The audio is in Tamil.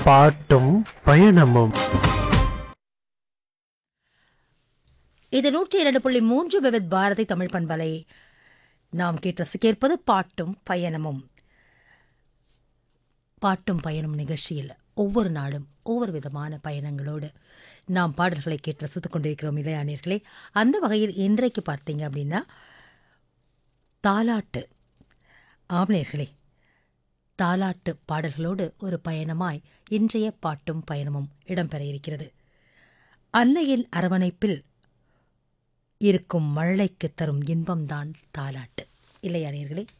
பாட்டும் பயணமும் இது நூற்றி இரண்டு புள்ளி மூன்று விவித் பாரதி தமிழ் பண்பலை நாம் கேட்டு ரசிக்கேற்பது பாட்டும் பயணமும் பாட்டும் பயணம் நிகழ்ச்சியில் ஒவ்வொரு நாளும் ஒவ்வொரு விதமான பயணங்களோடு நாம் பாடல்களை கேட்டு ரசித்துக் கொண்டிருக்கிறோம் இளையானியர்களே அந்த வகையில் இன்றைக்கு பார்த்தீங்க அப்படின்னா தாலாட்டு ஆம்நேர்களே தாலாட்டு பாடல்களோடு ஒரு பயணமாய் இன்றைய பாட்டும் பயணமும் இடம்பெற இருக்கிறது அன்னையின் அரவணைப்பில் இருக்கும் மழலைக்கு தரும் இன்பம்தான் தாலாட்டு இல்லையா நேர்களே